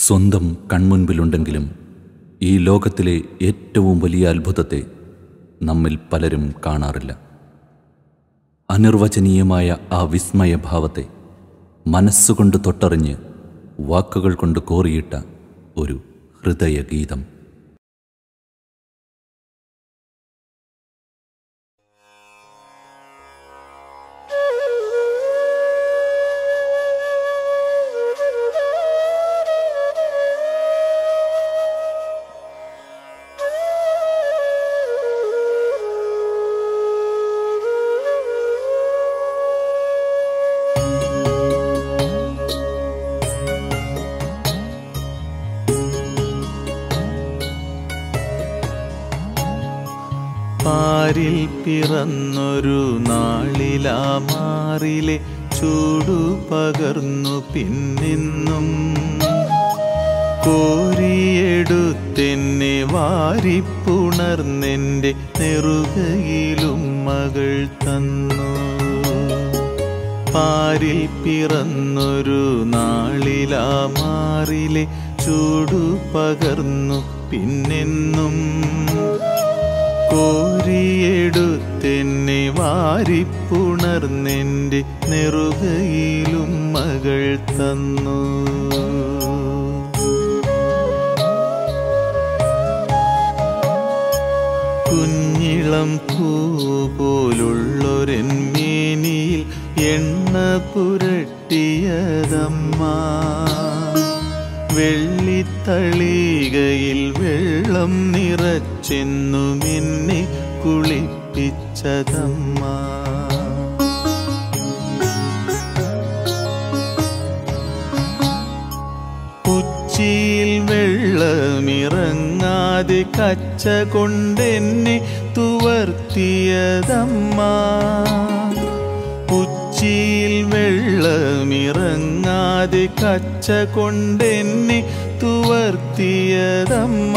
സ്വന്തം കൺമുൻപിലുണ്ടെങ്കിലും ഈ ലോകത്തിലെ ഏറ്റവും വലിയ അത്ഭുതത്തെ നമ്മിൽ പലരും കാണാറില്ല അനിർവചനീയമായ ആ വിസ്മയഭാവത്തെ മനസ്സുകൊണ്ട് തൊട്ടറിഞ്ഞ് വാക്കുകൾ കൊണ്ട് കോറിയിട്ട ഒരു ഹൃദയഗീതം പാരിൽ പിറന്നൊരു നാളിലാ മാറിലെ ചൂടു പകർന്നു പിന്നെന്നും കോരിയെടുത്തെന്നെ വാരിപ്പുണർന്നെൻ്റെ നെറുകയിലും മകൾ തന്നു പാരിൽ പിറന്നൊരു നാളിലാ മാറിലെ ചൂടു പകർന്നു പിന്നെന്നും കോരിയെടുത്തെന്നെ വാരിപ്പുണർന്നെൻ്റെ നെറുകയിലും മകൾ തന്നു കുഞ്ഞിളം പൂ പോലുള്ളൊരെൻ മേനിയിൽ എണ്ണ പുരട്ടിയതമ്മ വെള്ളിത്തളികയിൽ വെള്ളം നിറച്ചെന്നും എന്നെ കുളിപ്പിച്ചതമ്മ ഉച്ചിയിൽ വെള്ളമിറങ്ങാതെ കച്ച കൊണ്ടെന്നെ തുവർത്തിയതമ്മ ഉച്ചിയിൽ വെള്ളമിറങ്ങാതെ കച്ച കൊണ്ടെന്നെ തുവർത്തിയതമ്മ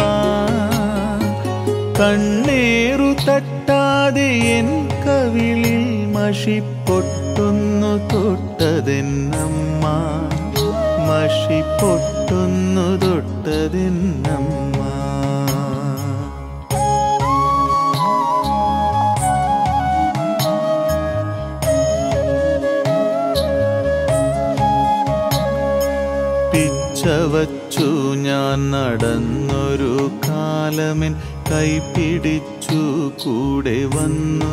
കണ്ണേറു തട്ടാതെ എൻ കവിളിൽ മഷിപ്പൊട്ടൊന്നു തൊട്ടതെന്നമ്മ മഷി പൊട്ടൊന്നു തൊട്ടതെന്നമ്മ പിച്ചവച്ചു ഞാൻ നടന്നൊരു കാലമെൻ കൈപിടിച്ചു കൂടെ വന്നു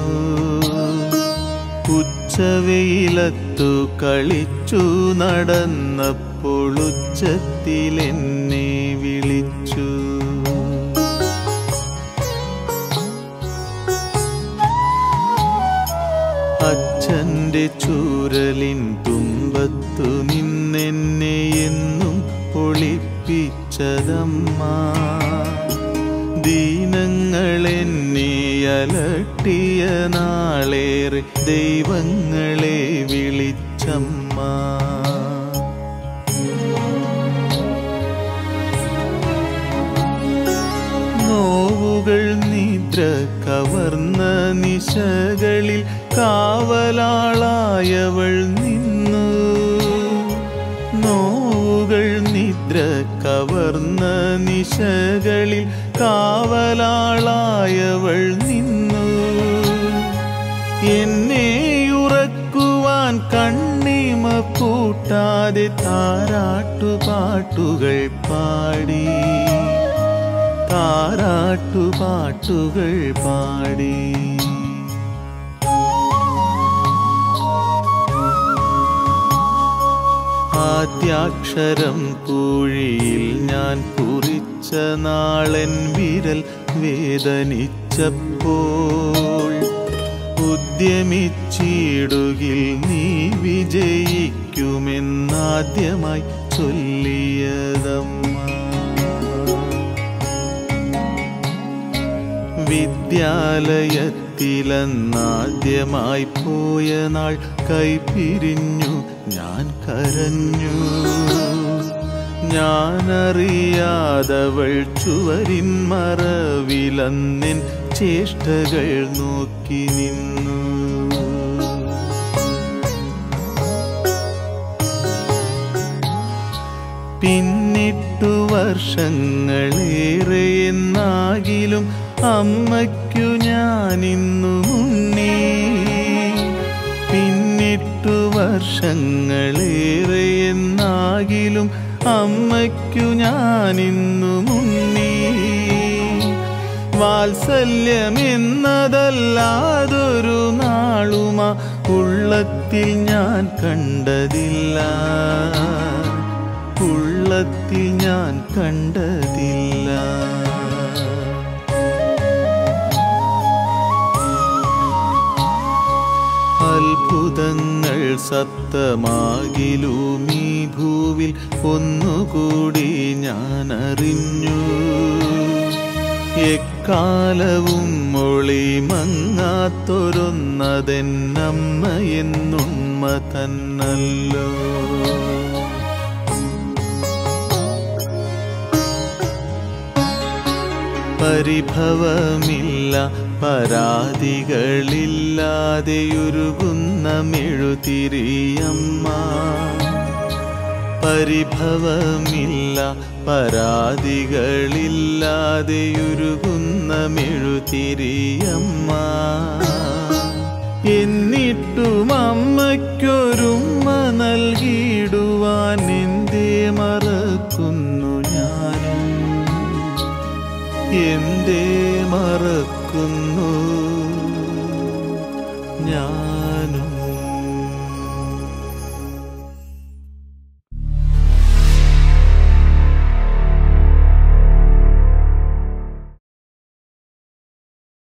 ഉച്ചവെയിലത്തു കളിച്ചു നടന്നപ്പോൾ ഉച്ചത്തിൽ എന്നെ വിളിച്ചു അച്ഛൻ്റെ ചൂരലിൻ തുമ്പത്തു നിന്നെന്നെ എന്നും പൊളിപ്പിച്ചതമ്മ ദീനങ്ങളെന്നെ അലട്ടിയ നാളേറെ ദൈവങ്ങളെ വിളിച്ചമ്മ നോവുകൾ നിദ്ര കവർന്ന നിശകളിൽ കാവലാളായവൾ നിന്നു നോവുകൾ നിദ്ര കവർന്ന നിശകളിൽ കാവലാളായവൾ നിന്നു എന്നെ ഉറക്കുവാൻ കണ്ണിമ പൂട്ടാതെ താരാട്ടുപാട്ടുകൾ പാടി താരാട്ടുപാട്ടുകൾ പാടി ആദ്യാക്ഷരം പൂഴിയിൽ ഞാൻ കുറിച്ച നാളൻ വിരൽ വേദനിച്ചപ്പോൾ ഉദ്യമിച്ചിടുകിൽ നീ വിജയിക്കുമെന്നാദ്യമായി ചൊല്ലിയതമ്മ വിദ്യാലയത്തിലെന്നാദ്യമായി പോയ നാൾ കൈപിരിഞ്ഞു ഞാൻ കരഞ്ഞു ഞാനറിയാതവൾ ചുവരിൻ മറവിലന്നിൻ ചേഷ്ടകൾ നോക്കി നിന്നു പിന്നിട്ടു അമ്മയ്ക്കു ഞാനിന്നു മുന്നേ പിന്നിട്ടു വർഷങ്ങളേറെ എന്നാകിലും അമ്മയ്ക്കു ഞാനിന്നു മുന്നേ വാത്സല്യമെന്നതല്ലാതൊരു നാളുമാ ഉള്ളത്തിൽ ഞാൻ കണ്ടതില്ല ഉള്ളത്തിൽ ഞാൻ കണ്ടതില്ല അത്ഭുതങ്ങൾ സത്തമാകിലും ഈ ഭൂവിൽ ഒന്നുകൂടി ഞാൻ അറിഞ്ഞു എക്കാലവും മൊളി മങ്ങാത്തൊരൊന്നതെന്നമ്മ എന്നുണ്മ തന്നല്ലോ പരിഭവമില്ല പരാതികളില്ലാതെയുരുകുന്ന മെഴുതിരിയമ്മ പരിഭവമില്ല പരാതികളില്ലാതെയുരുകുന്ന മെഴുതിരിയമ്മ എന്നിട്ടും അമ്മയ്ക്കൊരുമ്മ നൽകിയിടുവാൻ എന്തേ മറക്കുന്നു ഞാനും എന്തേ മറക്കുന്നു ഞാൻ